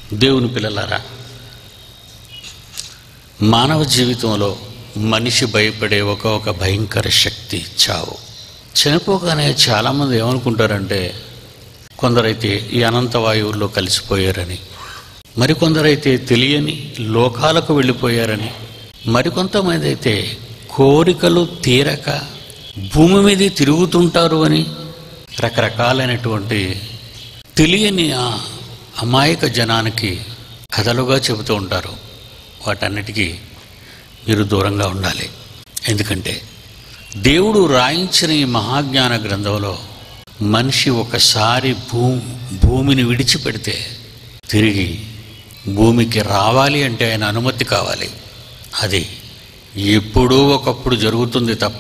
దేవుని పిల్లలారా మానవ జీవితంలో మనిషి భయపడే ఒక ఒక భయంకర శక్తి చావు చనిపోగానే చాలామంది ఏమనుకుంటారంటే కొందరైతే ఈ అనంత వాయువుల్లో కలిసిపోయారని మరికొందరైతే తెలియని లోకాలకు వెళ్ళిపోయారని మరికొంతమంది అయితే కోరికలు తీరక భూమి మీద తిరుగుతుంటారు అని రకరకాలైనటువంటి తెలియని ఆ అమాయక జనానికి కథలుగా చెబుతూ ఉంటారు వాటన్నిటికీ మీరు దూరంగా ఉండాలి ఎందుకంటే దేవుడు రాయించిన ఈ మహాజ్ఞాన గ్రంథంలో మనిషి ఒకసారి భూ భూమిని విడిచిపెడితే తిరిగి భూమికి రావాలి అంటే ఆయన అనుమతి కావాలి అది ఎప్పుడో ఒకప్పుడు జరుగుతుంది తప్ప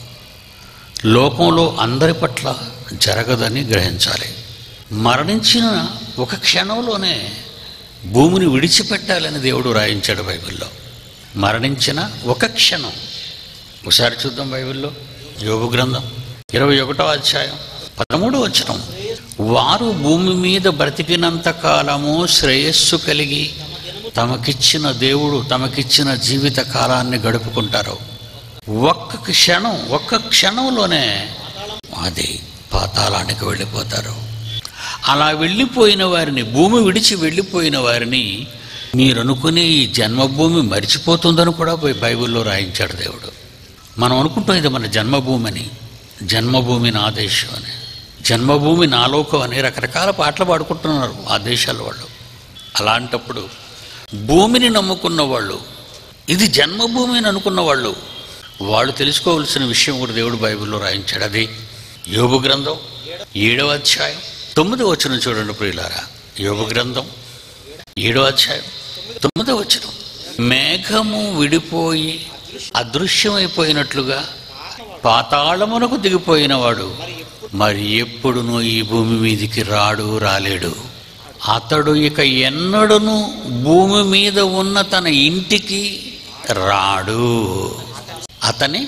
లోకంలో అందరి పట్ల జరగదని గ్రహించాలి మరణించిన ఒక క్షణంలోనే భూమిని విడిచిపెట్టాలని దేవుడు రాయించాడు బైబిల్లో మరణించిన ఒక క్షణం ఒకసారి చూద్దాం బైబిల్లో యోగు గ్రంథం ఇరవై ఒకటో అధ్యాయం పదమూడో వచనం వారు భూమి మీద బ్రతికినంత కాలము శ్రేయస్సు కలిగి తమకిచ్చిన దేవుడు తమకిచ్చిన జీవిత కాలాన్ని గడుపుకుంటారు ఒక్క క్షణం ఒక్క క్షణంలోనే అది పాతాళానికి వెళ్ళిపోతారు అలా వెళ్ళిపోయిన వారిని భూమి విడిచి వెళ్ళిపోయిన వారిని మీరు అనుకునే ఈ జన్మభూమి మర్చిపోతుందని కూడా బై- బైబిల్లో రాయించాడు దేవుడు మనం అనుకుంటాం ఇది మన జన్మభూమి అని జన్మభూమి నా దేశం అని జన్మభూమి నా లోకం అని రకరకాల పాటలు పాడుకుంటున్నారు ఆ దేశాల వాళ్ళు అలాంటప్పుడు భూమిని నమ్ముకున్న వాళ్ళు ఇది జన్మభూమి అని అనుకున్న వాళ్ళు వాళ్ళు తెలుసుకోవాల్సిన విషయం కూడా దేవుడు బైబిల్లో రాయించాడు అది యోగు గ్రంథం ఏడవ అధ్యాయం తొమ్మిదో వచనం చూడండి ప్రియులారా యోగు గ్రంథం ఏడవ అధ్యాయం తొమ్మిదో వచనం మేఘము విడిపోయి అదృశ్యమైపోయినట్లుగా పాతాళమునకు దిగిపోయినవాడు మరి ఎప్పుడునూ ఈ భూమి మీదికి రాడు రాలేడు అతడు ఇక ఎన్నడూను భూమి మీద ఉన్న తన ఇంటికి రాడు అతని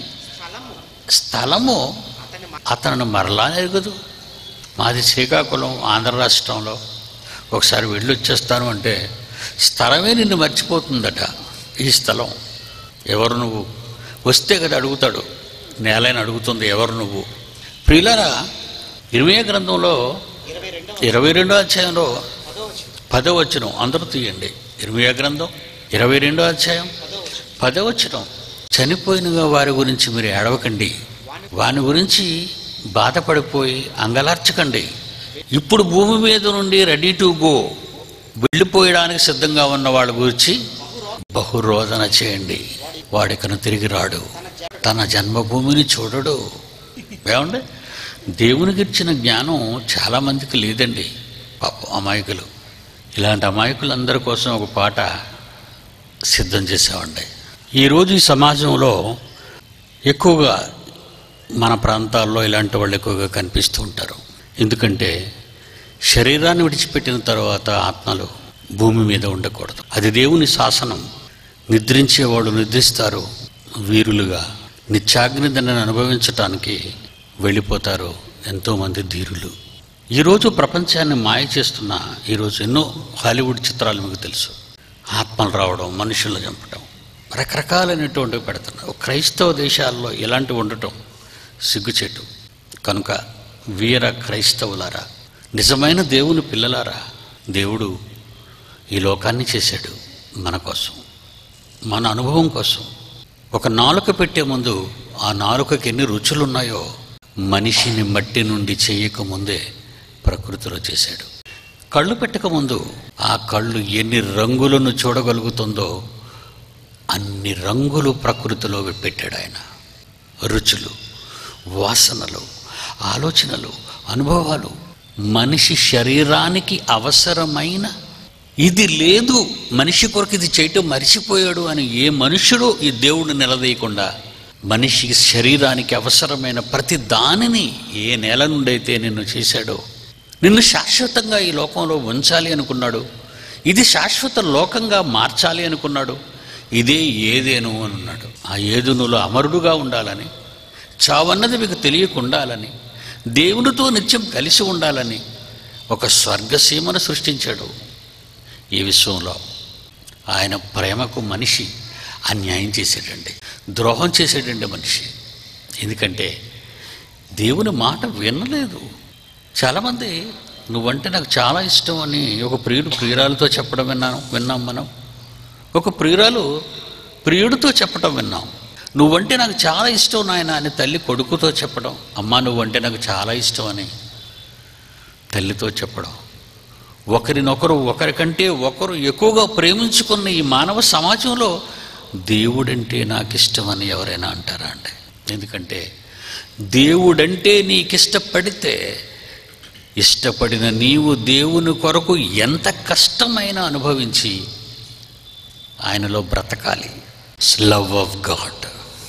స్థలము అతను మరలా ఎరగదు మాది శ్రీకాకుళం ఆంధ్ర రాష్ట్రంలో ఒకసారి వెళ్ళి వచ్చేస్తాను అంటే స్థలమే నిన్ను మర్చిపోతుందట ఈ స్థలం ఎవరు నువ్వు వస్తే కదా అడుగుతాడు నేలని అడుగుతుంది ఎవరు నువ్వు ప్రియులరా ఇరవై గ్రంథంలో ఇరవై రెండో అధ్యాయంలో పదవచనం అందరూ తీయండి ఇరవై గ్రంథం ఇరవై రెండో అధ్యాయం పదవచనం చనిపోయిన వారి గురించి మీరు ఏడవకండి వాని గురించి బాధపడిపోయి అంగలార్చకండి ఇప్పుడు భూమి మీద నుండి రెడీ టు గో వెళ్ళిపోయడానికి సిద్ధంగా ఉన్న వాళ్ళ గురించి బహురోదన చేయండి వాడికను తిరిగి రాడు తన జన్మభూమిని చూడడు ఏమండి దేవునికి ఇచ్చిన జ్ఞానం చాలామందికి లేదండి పాపం అమాయకులు ఇలాంటి అమాయకులందరి కోసం ఒక పాట సిద్ధం చేసామండి ఈరోజు ఈ సమాజంలో ఎక్కువగా మన ప్రాంతాల్లో ఇలాంటి వాళ్ళు ఎక్కువగా కనిపిస్తూ ఉంటారు ఎందుకంటే శరీరాన్ని విడిచిపెట్టిన తర్వాత ఆత్మలు భూమి మీద ఉండకూడదు అది దేవుని శాసనం నిద్రించేవాడు నిద్రిస్తారు వీరులుగా నిత్యాగ్నిదండను అనుభవించటానికి వెళ్ళిపోతారు ఎంతోమంది ధీరులు ఈరోజు ప్రపంచాన్ని మాయ చేస్తున్న ఈరోజు ఎన్నో హాలీవుడ్ చిత్రాలు మీకు తెలుసు ఆత్మలు రావడం మనుషులను చంపడం రకరకాలైనటువంటివి పెడుతున్నారు క్రైస్తవ దేశాల్లో ఇలాంటివి ఉండటం సిగ్గుచేటు కనుక వీర క్రైస్తవులారా నిజమైన దేవుని పిల్లలారా దేవుడు ఈ లోకాన్ని చేశాడు మన కోసం మన అనుభవం కోసం ఒక నాలుక పెట్టే ముందు ఆ నాలుకకి ఎన్ని రుచులు ఉన్నాయో మనిషిని మట్టి నుండి చేయకముందే ప్రకృతిలో చేశాడు కళ్ళు పెట్టకముందు ఆ కళ్ళు ఎన్ని రంగులను చూడగలుగుతుందో అన్ని రంగులు ప్రకృతిలో పెట్టాడు ఆయన రుచులు వాసనలు ఆలోచనలు అనుభవాలు మనిషి శరీరానికి అవసరమైన ఇది లేదు మనిషి కొరకు ఇది చేయటం మర్చిపోయాడు అని ఏ మనుషుడు ఈ దేవుడు నిలదీయకుండా మనిషి శరీరానికి అవసరమైన ప్రతి దానిని ఏ నేల నుండైతే నిన్ను చేశాడో నిన్ను శాశ్వతంగా ఈ లోకంలో ఉంచాలి అనుకున్నాడు ఇది శాశ్వత లోకంగా మార్చాలి అనుకున్నాడు ఇదే ఏదేను అని అన్నాడు ఆ ఏదునులో అమరుడుగా ఉండాలని చావన్నది మీకు తెలియకుండాలని దేవునితో నిత్యం కలిసి ఉండాలని ఒక స్వర్గసీమను సృష్టించాడు ఈ విశ్వంలో ఆయన ప్రేమకు మనిషి అన్యాయం చేసాడండి ద్రోహం చేసాడండి మనిషి ఎందుకంటే దేవుని మాట వినలేదు చాలామంది నువ్వంటే నాకు చాలా ఇష్టం అని ఒక ప్రియుడు ప్రియురాలతో చెప్పడం విన్నాను విన్నాం మనం ఒక ప్రియురాలు ప్రియుడితో చెప్పడం విన్నాం నువ్వంటే నాకు చాలా ఇష్టం నాయన అని తల్లి కొడుకుతో చెప్పడం అమ్మా నువ్వంటే నాకు చాలా ఇష్టం అని తల్లితో చెప్పడం ఒకరినొకరు ఒకరికంటే ఒకరు ఎక్కువగా ప్రేమించుకున్న ఈ మానవ సమాజంలో దేవుడంటే నాకు ఇష్టమని ఎవరైనా అంటారా అండి ఎందుకంటే దేవుడంటే నీకు ఇష్టపడితే ఇష్టపడిన నీవు దేవుని కొరకు ఎంత కష్టమైనా అనుభవించి ఆయనలో బ్రతకాలి లవ్ ఆఫ్ గాడ్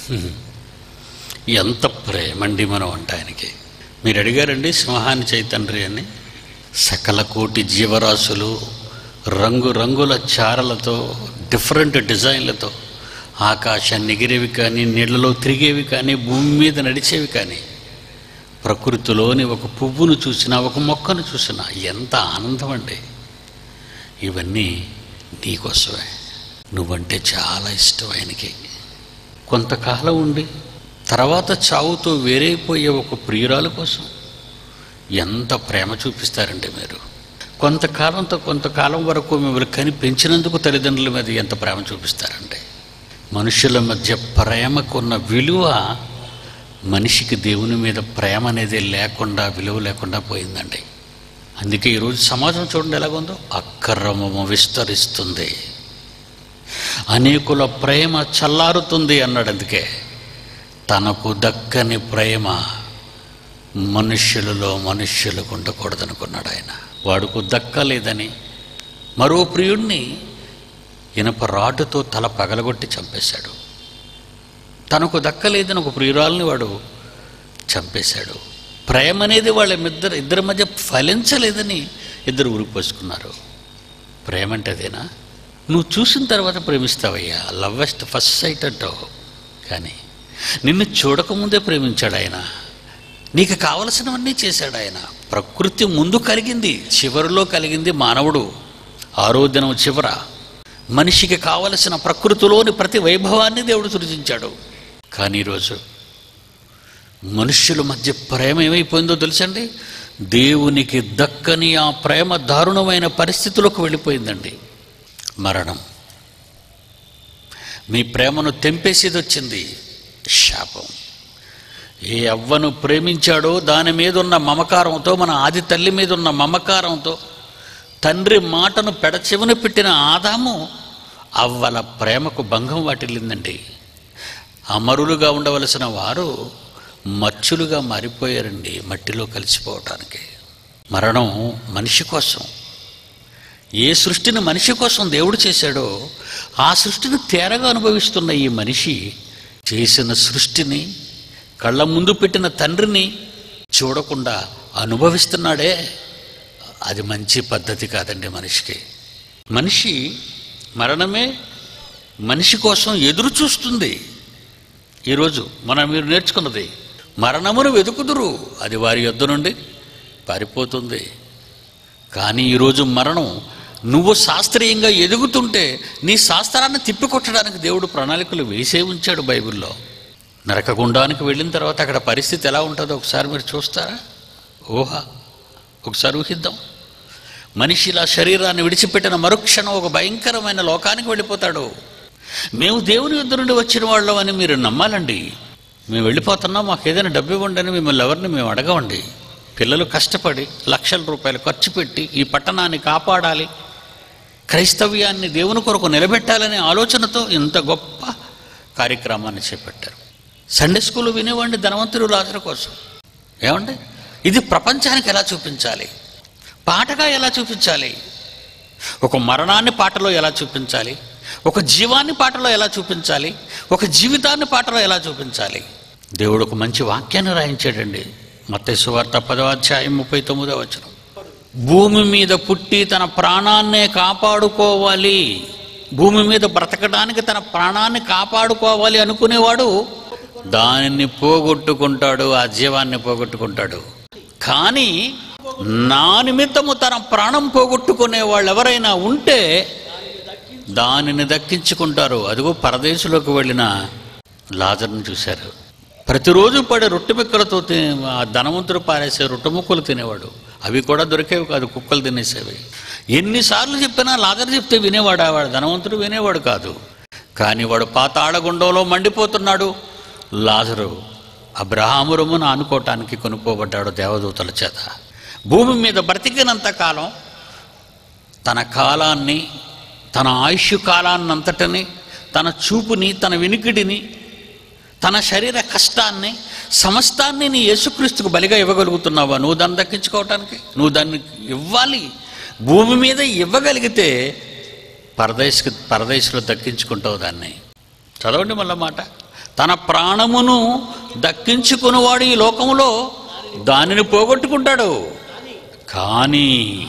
ఎంత ప్రేమండి మనం అంటే ఆయనకి మీరు అడిగారండి సింహాన్ని చైతండ్రి అని సకల కోటి జీవరాశులు రంగు రంగుల చారలతో డిఫరెంట్ డిజైన్లతో ఆకాశాన్ని ఎగిరేవి కానీ నీళ్లలో తిరిగేవి కానీ భూమి మీద నడిచేవి కానీ ప్రకృతిలోని ఒక పువ్వును చూసినా ఒక మొక్కను చూసినా ఎంత ఆనందం అండి ఇవన్నీ నీకోసమే నువ్వంటే చాలా ఇష్టం ఆయనకి కొంతకాలం ఉండి తర్వాత చావుతో వేరైపోయే ఒక ప్రియురాలు కోసం ఎంత ప్రేమ చూపిస్తారండి మీరు కొంతకాలంతో కొంతకాలం వరకు మిమ్మల్ని కని పెంచినందుకు తల్లిదండ్రుల మీద ఎంత ప్రేమ చూపిస్తారండి మనుషుల మధ్య ప్రేమకున్న విలువ మనిషికి దేవుని మీద ప్రేమ అనేది లేకుండా విలువ లేకుండా పోయిందండి అందుకే ఈరోజు సమాజం చూడండి ఎలాగుందో అక్రమము విస్తరిస్తుంది అనేకుల ప్రేమ చల్లారుతుంది అన్నాడు అందుకే తనకు దక్కని ప్రేమ మనుష్యులలో మనుష్యులకు ఉండకూడదనుకున్నాడు ఆయన వాడుకు దక్కలేదని మరో ప్రియుణ్ణి ఇనప రాడ్డుతో తల పగలగొట్టి చంపేశాడు తనకు దక్కలేదని ఒక ప్రియురాల్ని వాడు చంపేశాడు ప్రేమ అనేది వాళ్ళ ఇద్దరు ఇద్దరి మధ్య ఫలించలేదని ఇద్దరు ఊరిపోసుకున్నారు ప్రేమ అంటే అదేనా నువ్వు చూసిన తర్వాత ప్రేమిస్తావయ్యా లవ్వెస్ట్ ఫస్ట్ సైట్ అంటావు కానీ నిన్ను చూడకముందే ప్రేమించాడు ఆయన నీకు కావలసినవన్నీ చేశాడు ఆయన ప్రకృతి ముందు కలిగింది చివరిలో కలిగింది మానవుడు ఆరో దినం చివర మనిషికి కావలసిన ప్రకృతిలోని ప్రతి వైభవాన్ని దేవుడు సృజించాడు కానీ ఈరోజు మనుష్యుల మధ్య ప్రేమ ఏమైపోయిందో తెలుసండి దేవునికి దక్కని ఆ ప్రేమ దారుణమైన పరిస్థితిలోకి వెళ్ళిపోయిందండి మరణం మీ ప్రేమను తెంపేసేది వచ్చింది శాపం ఏ అవ్వను ప్రేమించాడో దాని మీద ఉన్న మమకారంతో మన ఆది తల్లి మీద ఉన్న మమకారంతో తండ్రి మాటను పెడచెవిన పెట్టిన ఆదాము అవ్వల ప్రేమకు భంగం వాటిల్లిందండి అమరులుగా ఉండవలసిన వారు మచ్చులుగా మారిపోయారండి మట్టిలో కలిసిపోవటానికి మరణం మనిషి కోసం ఏ సృష్టిని మనిషి కోసం దేవుడు చేశాడో ఆ సృష్టిని తేరగా అనుభవిస్తున్న ఈ మనిషి చేసిన సృష్టిని కళ్ళ ముందు పెట్టిన తండ్రిని చూడకుండా అనుభవిస్తున్నాడే అది మంచి పద్ధతి కాదండి మనిషికి మనిషి మరణమే మనిషి కోసం ఎదురు చూస్తుంది ఈరోజు మనం మీరు నేర్చుకున్నది మరణమును వెతుకుదురు అది వారి యొద్ద నుండి పారిపోతుంది కానీ ఈరోజు మరణం నువ్వు శాస్త్రీయంగా ఎదుగుతుంటే నీ శాస్త్రాన్ని తిప్పికొట్టడానికి దేవుడు ప్రణాళికలు వేసే ఉంచాడు బైబిల్లో నరకగుండానికి వెళ్ళిన తర్వాత అక్కడ పరిస్థితి ఎలా ఉంటుందో ఒకసారి మీరు చూస్తారా ఊహ ఒకసారి ఊహిద్దాం మనిషి ఇలా శరీరాన్ని విడిచిపెట్టిన మరుక్షణం ఒక భయంకరమైన లోకానికి వెళ్ళిపోతాడు మేము దేవుని యుద్ధ నుండి వచ్చిన వాళ్ళం అని మీరు నమ్మాలండి మేము వెళ్ళిపోతున్నాం మాకు ఏదైనా డబ్బు ఇవ్వండి అని మిమ్మల్ని ఎవరిని మేము అడగవండి పిల్లలు కష్టపడి లక్షల రూపాయలు ఖర్చు పెట్టి ఈ పట్టణాన్ని కాపాడాలి క్రైస్తవ్యాన్ని దేవుని కొరకు నిలబెట్టాలనే ఆలోచనతో ఇంత గొప్ప కార్యక్రమాన్ని చేపట్టారు సండే స్కూల్ వినేవాడిని ధనవంతుడు రాజుల కోసం ఏమండి ఇది ప్రపంచానికి ఎలా చూపించాలి పాటగా ఎలా చూపించాలి ఒక మరణాన్ని పాటలో ఎలా చూపించాలి ఒక జీవాన్ని పాటలో ఎలా చూపించాలి ఒక జీవితాన్ని పాటలో ఎలా చూపించాలి దేవుడు ఒక మంచి వాక్యాన్ని రాయించాడండి మత్తయి వార్త పదవ అధ్యాయం ముప్పై తొమ్మిదో వచనం భూమి మీద పుట్టి తన ప్రాణాన్నే కాపాడుకోవాలి భూమి మీద బ్రతకడానికి తన ప్రాణాన్ని కాపాడుకోవాలి అనుకునేవాడు దానిని పోగొట్టుకుంటాడు ఆ జీవాన్ని పోగొట్టుకుంటాడు కానీ నా నిమిత్తము తన ప్రాణం పోగొట్టుకునే వాళ్ళు ఎవరైనా ఉంటే దానిని దక్కించుకుంటారు అదిగో పరదేశంలోకి వెళ్ళిన లాజర్ని చూశారు ప్రతిరోజు పడే రొట్టె ముక్కలతో తినే ఆ ధనవంతుడు పారేసే రొట్టె ముక్కలు తినేవాడు అవి కూడా దొరికేవి కాదు కుక్కలు తినేసేవి ఎన్నిసార్లు చెప్పినా లాజర్ చెప్తే వినేవాడు వాడు ధనవంతుడు వినేవాడు కాదు కానీ వాడు పాతాళగుండంలో మండిపోతున్నాడు లాజరు అబ్రహాము రొమ్మును ఆనుకోవటానికి కొనుక్కోబడ్డాడు దేవదూతల చేత భూమి మీద బ్రతికినంత కాలం తన కాలాన్ని తన ఆయుష్ కాలాన్నంతటిని తన చూపుని తన వినికిడిని తన శరీర కష్టాన్ని సమస్తాన్ని నీ యేసుక్రీస్తుకు బలిగా ఇవ్వగలుగుతున్నావా నువ్వు దాన్ని దక్కించుకోవటానికి నువ్వు దాన్ని ఇవ్వాలి భూమి మీద ఇవ్వగలిగితే పరదేశ్ పరదేశంలో దక్కించుకుంటావు దాన్ని చదవండి మళ్ళా మాట తన ప్రాణమును దక్కించుకున్నవాడు ఈ లోకంలో దానిని పోగొట్టుకుంటాడు కానీ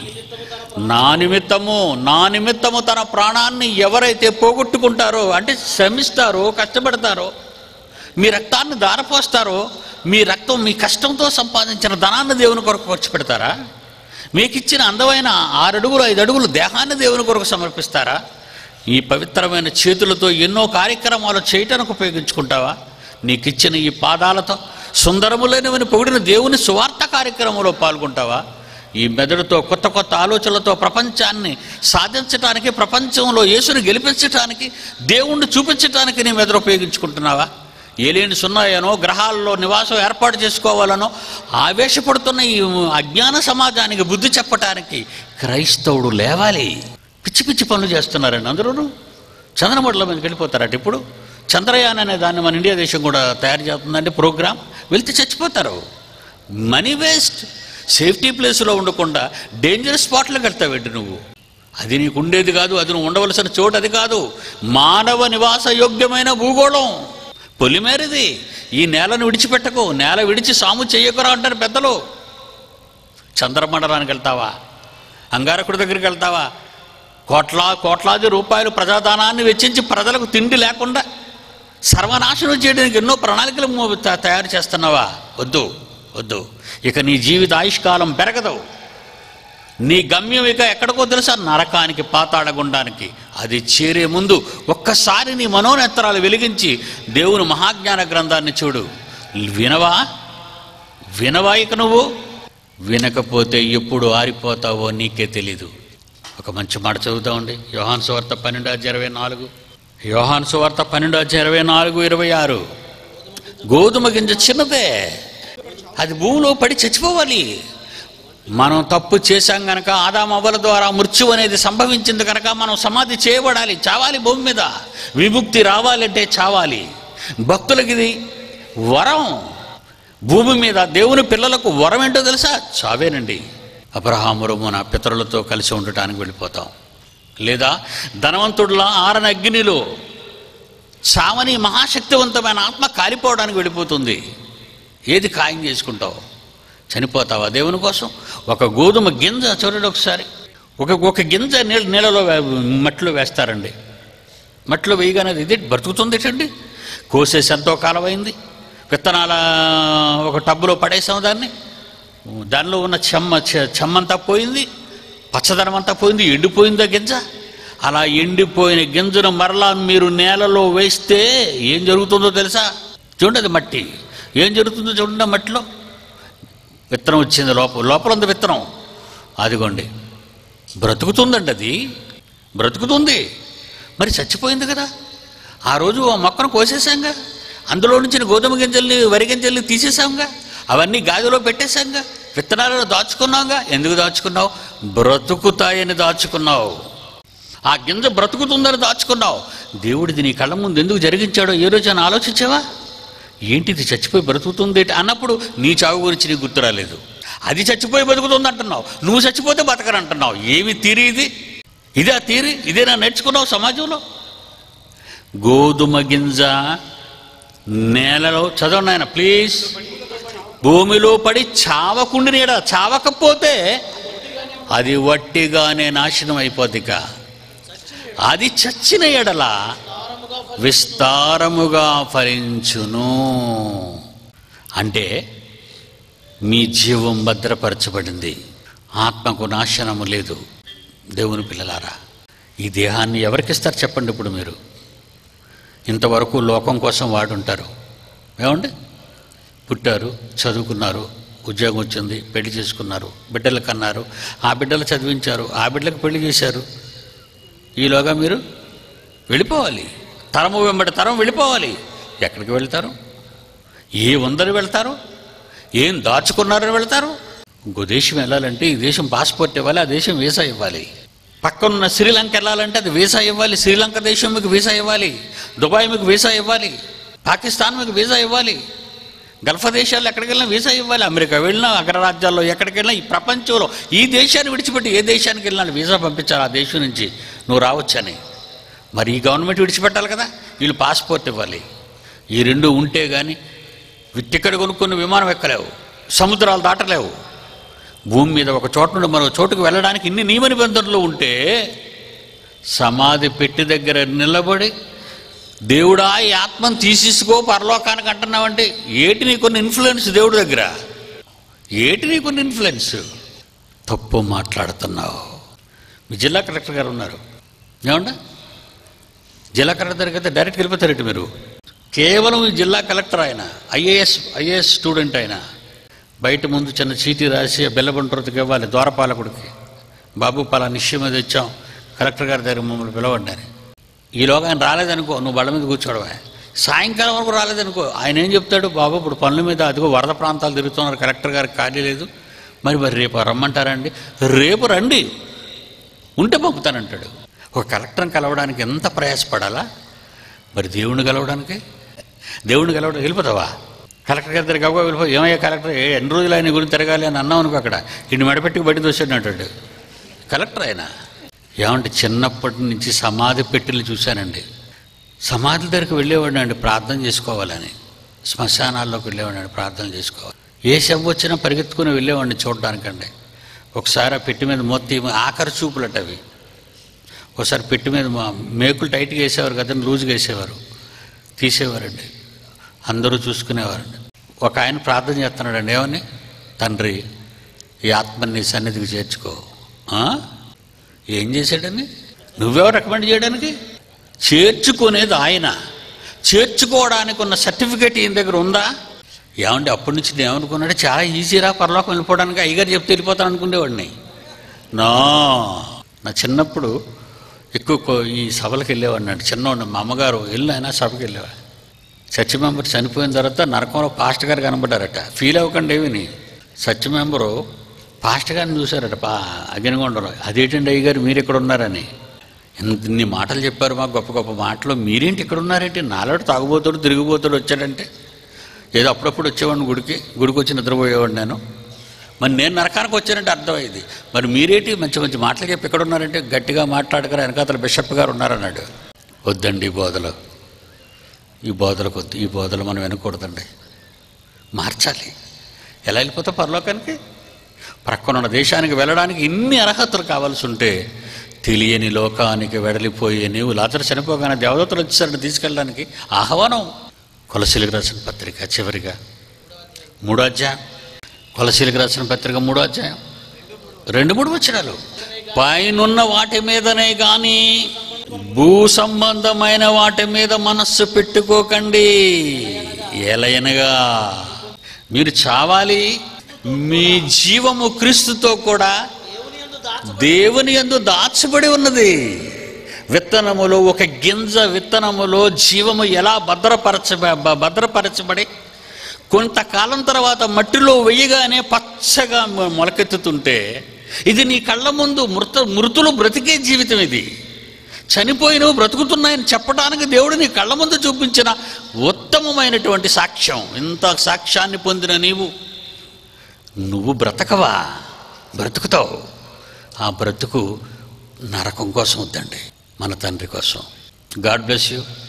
నా నిమిత్తము నా నిమిత్తము తన ప్రాణాన్ని ఎవరైతే పోగొట్టుకుంటారో అంటే శ్రమిస్తారో కష్టపడతారో మీ రక్తాన్ని దారపోస్తారో మీ రక్తం మీ కష్టంతో సంపాదించిన ధనాన్ని దేవుని కొరకు ఖర్చు పెడతారా మీకు ఇచ్చిన అందమైన ఆరు అడుగులు ఐదు అడుగులు దేహాన్ని దేవుని కొరకు సమర్పిస్తారా ఈ పవిత్రమైన చేతులతో ఎన్నో కార్యక్రమాలు చేయటానికి ఉపయోగించుకుంటావా నీకు ఇచ్చిన ఈ పాదాలతో సుందరములైనవని పొగిడిన దేవుని సువార్త కార్యక్రమంలో పాల్గొంటావా ఈ మెదడుతో కొత్త కొత్త ఆలోచనలతో ప్రపంచాన్ని సాధించటానికి ప్రపంచంలో యేసుని గెలిపించటానికి దేవుణ్ణి చూపించటానికి నీ మెదడు ఉపయోగించుకుంటున్నావా ఏలేని సున్నాయనో గ్రహాల్లో నివాసం ఏర్పాటు చేసుకోవాలనో ఆవేశపడుతున్న ఈ అజ్ఞాన సమాజానికి బుద్ధి చెప్పటానికి క్రైస్తవుడు లేవాలి పిచ్చి పిచ్చి పనులు చేస్తున్నారండి అందరూ చంద్రమండలం మీదకి వెళ్ళిపోతారట ఇప్పుడు చంద్రయాన్ అనే దాన్ని మన ఇండియా దేశం కూడా తయారు చేస్తుందంటే ప్రోగ్రామ్ వెళ్తే చచ్చిపోతారు మనీ వేస్ట్ సేఫ్టీ ప్లేస్లో ఉండకుండా డేంజర్ స్పాట్లకు వెళ్తావేంటి నువ్వు అది నీకు ఉండేది కాదు అది నువ్వు ఉండవలసిన చోటు అది కాదు మానవ నివాస యోగ్యమైన భూగోళం పొలిమేరది ఈ నేలను విడిచిపెట్టకు నేల విడిచి సాము చెయ్యకురా అంటారు పెద్దలు చంద్రమండలానికి వెళ్తావా అంగారకుడి దగ్గరికి వెళ్తావా కోట్లా కోట్లాది రూపాయలు ప్రజాదానాన్ని వెచ్చించి ప్రజలకు తిండి లేకుండా సర్వనాశనం చేయడానికి ఎన్నో ప్రణాళికలు మో- త- తయారు చేస్తున్నావా వద్దు వద్దు ఇక నీ జీవిత ఆయుష్కాలం పెరగదు నీ గమ్యం ఇక ఎక్కడికో తెలుసా నరకానికి పాతాళగుండానికి అది చేరే ముందు ఒక్కసారి నీ మనోనేత్రాలు వెలిగించి దేవుని మహాజ్ఞాన గ్రంథాన్ని చూడు వినవా వినవా ఇక నువ్వు వినకపోతే ఎప్పుడు ఆరిపోతావో నీకే తెలీదు ఒక మంచి మాట చదువుతామండి యోహాన్ సువార్త పన్నెండు అధ్యాయ ఇరవై నాలుగు యోహాన్ సువార్త పన్నెండు అధ్యాయ ఇరవై నాలుగు ఇరవై ఆరు గోధుమ గింజ చిన్నదే అది భూమిలో పడి చచ్చిపోవాలి మనం తప్పు చేశాం గనక ఆదామవ్వల ద్వారా మృత్యు అనేది సంభవించింది కనుక మనం సమాధి చేయబడాలి చావాలి భూమి మీద విముక్తి రావాలంటే చావాలి భక్తులకి ఇది వరం భూమి మీద దేవుని పిల్లలకు వరం ఏంటో తెలుసా చావేనండి అబ్రహామురము నా పితరులతో కలిసి ఉండటానికి వెళ్ళిపోతాం లేదా ధనవంతుడులా ఆరని అగ్నిలో చావని మహాశక్తివంతమైన ఆత్మ కాలిపోవడానికి వెళ్ళిపోతుంది ఏది ఖాయం చేసుకుంటావు చనిపోతావా దేవుని కోసం ఒక గోధుమ గింజ చూడండి ఒకసారి ఒక ఒక గింజ నీళ్ళ నీళ్ళలో వే- మట్టిలో వేస్తారండి మట్టిలో వేయగానే అది ఇది బ్రతుకుతుంది ఏంటండి కోసేసి ఎంతో కాలం అయింది విత్తనాల ఒక టబ్బులో పడేసాం దాన్ని దానిలో ఉన్న చెమ్మ చె- చెమ్మంతా పోయింది పచ్చదనం అంతా పోయింది ఎండిపోయిందా గింజ అలా ఎండిపోయిన గింజను మరలా మీరు నేలలో వేస్తే ఏం జరుగుతుందో తెలుసా చూడండి అది మట్టి ఏం జరుగుతుందో చూడండి ఆ మట్టిలో విత్తనం వచ్చింది లోపల లోపల ఉంది విత్తనం అదిగోండి బ్రతుకుతుందండి అది బ్రతుకుతుంది మరి చచ్చిపోయింది కదా ఆ రోజు ఆ మొక్కను కోసేసాంగా అందులో నుంచి గోధుమ గింజల్ని వరి గింజల్ని తీసేసాంగా అవన్నీ గాదిలో పెట్టేశాంగా విత్తనాలను దాచుకున్నాంగా ఎందుకు దాచుకున్నావు బ్రతుకుతాయని దాచుకున్నావు ఆ గింజ బ్రతుకుతుందని దాచుకున్నావు దేవుడిది నీ కళ్ళ ముందు ఎందుకు జరిగించాడో ఏ రోజు అని ఆలోచించావా ఏంటిది చచ్చిపోయి బ్రతుకుతుంది ఏంటి అన్నప్పుడు నీ చావు గురించి నీకు గుర్తు రాలేదు అది చచ్చిపోయి బతుకుతుంది అంటున్నావు నువ్వు చచ్చిపోతే బతకరంటున్నావు ఏమి తీరి ఇది ఇదే తీరి ఇదేనా నేర్చుకున్నావు సమాజంలో గోధుమ గింజ నేలలో చదవండి ఆయన ప్లీజ్ భూమిలో పడి చావకుండి నీడ చావకపోతే అది వట్టిగానే నాశనం అయిపోద్దిక అది చచ్చిన ఎడల విస్తారముగా ఫలించును అంటే మీ జీవం భద్రపరచబడింది ఆత్మకు నాశనము లేదు దేవుని పిల్లలారా ఈ దేహాన్ని ఎవరికిస్తారు చెప్పండి ఇప్పుడు మీరు ఇంతవరకు లోకం కోసం వాడుంటారు ఏమండి పుట్టారు చదువుకున్నారు ఉద్యోగం వచ్చింది పెళ్లి చేసుకున్నారు బిడ్డలు కన్నారు ఆ బిడ్డలు చదివించారు ఆ బిడ్డలకు పెళ్లి చేశారు ఈలోగా మీరు వెళ్ళిపోవాలి తరము వెంబడి తరం వెళ్ళిపోవాలి ఎక్కడికి వెళ్తారు ఏ ఉందని వెళ్తారు ఏం దాచుకున్నారని వెళ్తారు ఇంకో దేశం వెళ్ళాలంటే ఈ దేశం పాస్పోర్ట్ ఇవ్వాలి ఆ దేశం వీసా ఇవ్వాలి పక్కనున్న శ్రీలంక వెళ్ళాలంటే అది వీసా ఇవ్వాలి శ్రీలంక దేశం మీకు వీసా ఇవ్వాలి దుబాయ్ మీకు వీసా ఇవ్వాలి పాకిస్తాన్ మీకు వీసా ఇవ్వాలి గల్ఫ్ దేశాల్లో ఎక్కడికి వెళ్ళినా వీసా ఇవ్వాలి అమెరికా వెళ్ళినా అగ్రరాజ్యాల్లో ఎక్కడికి వెళ్ళినా ఈ ప్రపంచంలో ఈ దేశాన్ని విడిచిపెట్టి ఏ దేశానికి వెళ్ళినా వీసా పంపించాలి ఆ దేశం నుంచి నువ్వు రావచ్చని మరి ఈ గవర్నమెంట్ విడిచిపెట్టాలి కదా వీళ్ళు పాస్పోర్ట్ ఇవ్వాలి ఈ రెండు ఉంటే కానీ టికెట్ కొనుక్కుని విమానం ఎక్కలేవు సముద్రాలు దాటలేవు భూమి మీద ఒక చోట నుండి మరో చోటుకు వెళ్ళడానికి ఇన్ని నియమ నిబంధనలు ఉంటే సమాధి పెట్టి దగ్గర నిలబడి దేవుడా ఈ ఆత్మను తీసేసుకో పరలోకానికి అంటున్నావంటే ఏటి నీకున్న ఇన్ఫ్లుయెన్స్ దేవుడి దగ్గర ఏటి నీకున్న ఇన్ఫ్లుయెన్స్ తప్పు మాట్లాడుతున్నావు మీ జిల్లా కలెక్టర్ గారు ఉన్నారు ఏమంటా జిల్లా కలెక్టర్ దగ్గరికి అయితే డైరెక్ట్ వెళ్ళిపోతారండి మీరు కేవలం ఈ జిల్లా కలెక్టర్ ఆయన ఐఏఎస్ ఐఏఎస్ స్టూడెంట్ ఆయన బయట ముందు చిన్న చీటీ రాసి బెల్లబంట్రోతికి ఇవ్వాలి ద్వారపాలకుడికి బాబు పలా నిశ్చయం మీద ఇచ్చాం కలెక్టర్ గారి దగ్గర మమ్మల్ని పిలవండి అని ఈలోగా ఆయన రాలేదనుకో నువ్వు బళ్ళ మీద కూర్చోవడమే సాయంకాలం వరకు రాలేదనుకో ఆయన ఏం చెప్తాడు బాబు ఇప్పుడు పనుల మీద అదిగో వరద ప్రాంతాలు తిరుగుతున్నారు కలెక్టర్ గారికి ఖాళీ లేదు మరి మరి రేపు రమ్మంటారండి రేపు రండి ఉంటే పంపుతానంటాడు ఒక కలెక్టర్ని కలవడానికి ఎంత ప్రయాసపడాలా మరి దేవుణ్ణి కలవడానికి దేవుణ్ణి కలవడానికి వెళ్ళిపోతావా కలెక్టర్ గారి దగ్గర గబగబా వెళ్ళిపో ఏమయ్యా కలెక్టర్ ఏ ఎన్ని రోజులు ఆయన గురించి తిరగాలి అని అన్నావు అనుకో అక్కడ ఇన్ని మెడపెట్టుకు బయట దోసాడు కలెక్టర్ ఆయన ఏమంటే చిన్నప్పటి నుంచి సమాధి పెట్టెలు చూశానండి సమాధి దగ్గరికి వెళ్ళేవాడిని అండి ప్రార్థన చేసుకోవాలని శ్మశానాల్లోకి వెళ్ళేవాడిని ప్రార్థన చేసుకోవాలి ఏ శవం వచ్చినా పరిగెత్తుకుని వెళ్ళేవాడిని చూడడానికండి ఒకసారి ఆ పెట్టి మీద మొత్తం ఆఖరి చూపులట అవి ఒకసారి పెట్టి మీద మా మేకులు టైట్గా వేసేవారు కదండి లూజ్గా వేసేవారు తీసేవారండి అందరూ చూసుకునేవారండి ఒక ఆయన ప్రార్థన చేస్తున్నాడండి ఏమని తండ్రి ఈ ఆత్మని నీ సన్నిధికి చేర్చుకో ఆ? ఏం చేశాడని నువ్వెవరు రికమెండ్ చేయడానికి చేర్చుకునేది ఆయన చేర్చుకోవడానికి ఉన్న సర్టిఫికేట్ ఈయన దగ్గర ఉందా ఏమంటే అప్పటి నుంచి నేను ఏమనుకున్నాడు చాలా ఈజీరా పరలోకం వెళ్ళిపోవడానికి అయ్యగారు చెప్తే వెళ్ళిపోతాను అనుకునేవాడిని నా నా చిన్నప్పుడు ఎక్కువ కో- ఈ సభలకు వెళ్ళేవాడిని అండి చిన్నవాడిని మా అమ్మగారు వెళ్ళిన సభకి వెళ్ళేవాడు చర్చి మెంబర్ చనిపోయిన తర్వాత నరకంలో పాస్టర్ గారు కనబడ్డారట ఫీల్ అవ్వకండి ఏమిని చర్చి మెంబరు పాస్టర్ గారిని చూశారట పా అగ్నిగొండలో అదేంటండి అయ్య గారు మీరు ఇక్కడ ఉన్నారని ఎంత ఇన్ని మాటలు చెప్పారు మాకు గొప్ప గొప్ప మాటలు మీరేంటి ఇక్కడ ఉన్నారేంటి నాలోడు తాగుబోతాడు తిరిగిపోతాడు వచ్చాడంటే ఏదో అప్పుడప్పుడు వచ్చేవాడిని గుడికి గుడికి వచ్చి నిద్రపోయేవాడు నేను మరి నేను నరకానికి వచ్చానంటే అర్థమైంది మరి మీరేంటి మంచి మంచి మాటలు చెప్పి ఎక్కడ ఉన్నారంటే గట్టిగా మాట్లాడకరా వెనకాతల బిషప్ గారు ఉన్నారన్నాడు వద్దండి ఈ బోధలు ఈ బోధలకు వద్దు ఈ బోధలు మనం వినకూడదండి మార్చాలి ఎలా వెళ్ళిపోతాం పరలోకానికి ప్రక్కనున్న దేశానికి వెళ్ళడానికి ఇన్ని అర్హతలు కావాల్సి ఉంటే తెలియని లోకానికి వెడలిపోయే నీవు లాతరు చనిపోగానే దేవదత్తులు వచ్చేసరికి తీసుకెళ్ళడానికి ఆహ్వానం కొలసీలకు రాసిన పత్రిక చివరిగా మూడో అధ్యాయం కొలసీలకు రాసిన పత్రిక మూడో అధ్యాయం రెండు మూడు వచ్చినాలు పైనున్న వాటి మీదనే కానీ భూ సంబంధమైన వాటి మీద మనస్సు పెట్టుకోకండి ఎలయనగా మీరు చావాలి మీ జీవము క్రీస్తుతో కూడా దేవుని యందు దాచబడి ఉన్నది విత్తనములో ఒక గింజ విత్తనములో జీవము ఎలా భద్రపరచ బ- భద్రపరచబడి కొంతకాలం తర్వాత మట్టిలో వేయగానే పచ్చగా మొ- మొలకెత్తుతుంటే ఇది నీ కళ్ళ ముందు మృత మృతులు బ్రతికే జీవితం ఇది చనిపోయినవి బ్రతుకుతున్నాయని చెప్పడానికి దేవుడు నీ కళ్ళ ముందు చూపించిన ఉత్తమమైనటువంటి సాక్ష్యం ఇంత సాక్ష్యాన్ని పొందిన నీవు నువ్వు బ్రతకవా బ్రతుకుతావు ఆ బ్రతుకు నరకం కోసం వద్దండి మన తండ్రి కోసం గాడ్ బ్లెస్ యూ